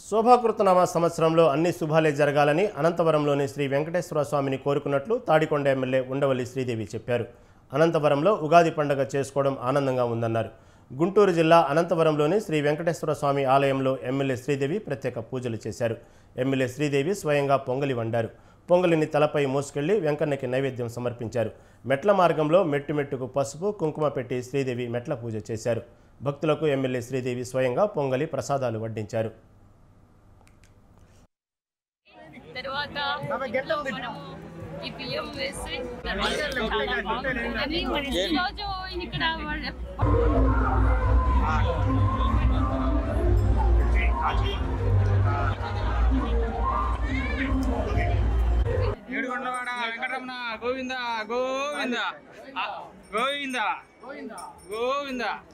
శోభాకృతనామ సంవత్సరంలో అన్ని శుభాలే జరగాలని అనంతవరంలోని శ్రీ వెంకటేశ్వర స్వామిని కోరుకున్నట్లు తాడికొండ ఎమ్మెల్యే ఉండవల్లి శ్రీదేవి చెప్పారు అనంతవరంలో ఉగాది పండుగ చేసుకోవడం ఆనందంగా ఉందన్నారు గుంటూరు జిల్లా అనంతవరంలోని శ్రీ వెంకటేశ్వర స్వామి ఆలయంలో ఎమ్మెల్యే శ్రీదేవి ప్రత్యేక పూజలు చేశారు ఎమ్మెల్యే శ్రీదేవి స్వయంగా పొంగలి వండారు పొంగలిని తలపై మోసుకెళ్లి వెంకన్నకి నైవేద్యం సమర్పించారు మెట్ల మార్గంలో మెట్టు మెట్టుకు పసుపు కుంకుమ పెట్టి శ్రీదేవి మెట్ల పూజ చేశారు భక్తులకు ఎమ్మెల్యే శ్రీదేవి స్వయంగా పొంగలి ప్రసాదాలు వడ్డించారు తర్వాత ఇంట్లో మనము ఈ బియ్యం వేసి తర్వాత చాలా బాగుంటుందని ఈరోజు ఇక్కడ వాళ్ళ- ఏడుకొండవాడ వెంకటరమణ గోవింద గోవింద ఆ, గోవింద గోవింద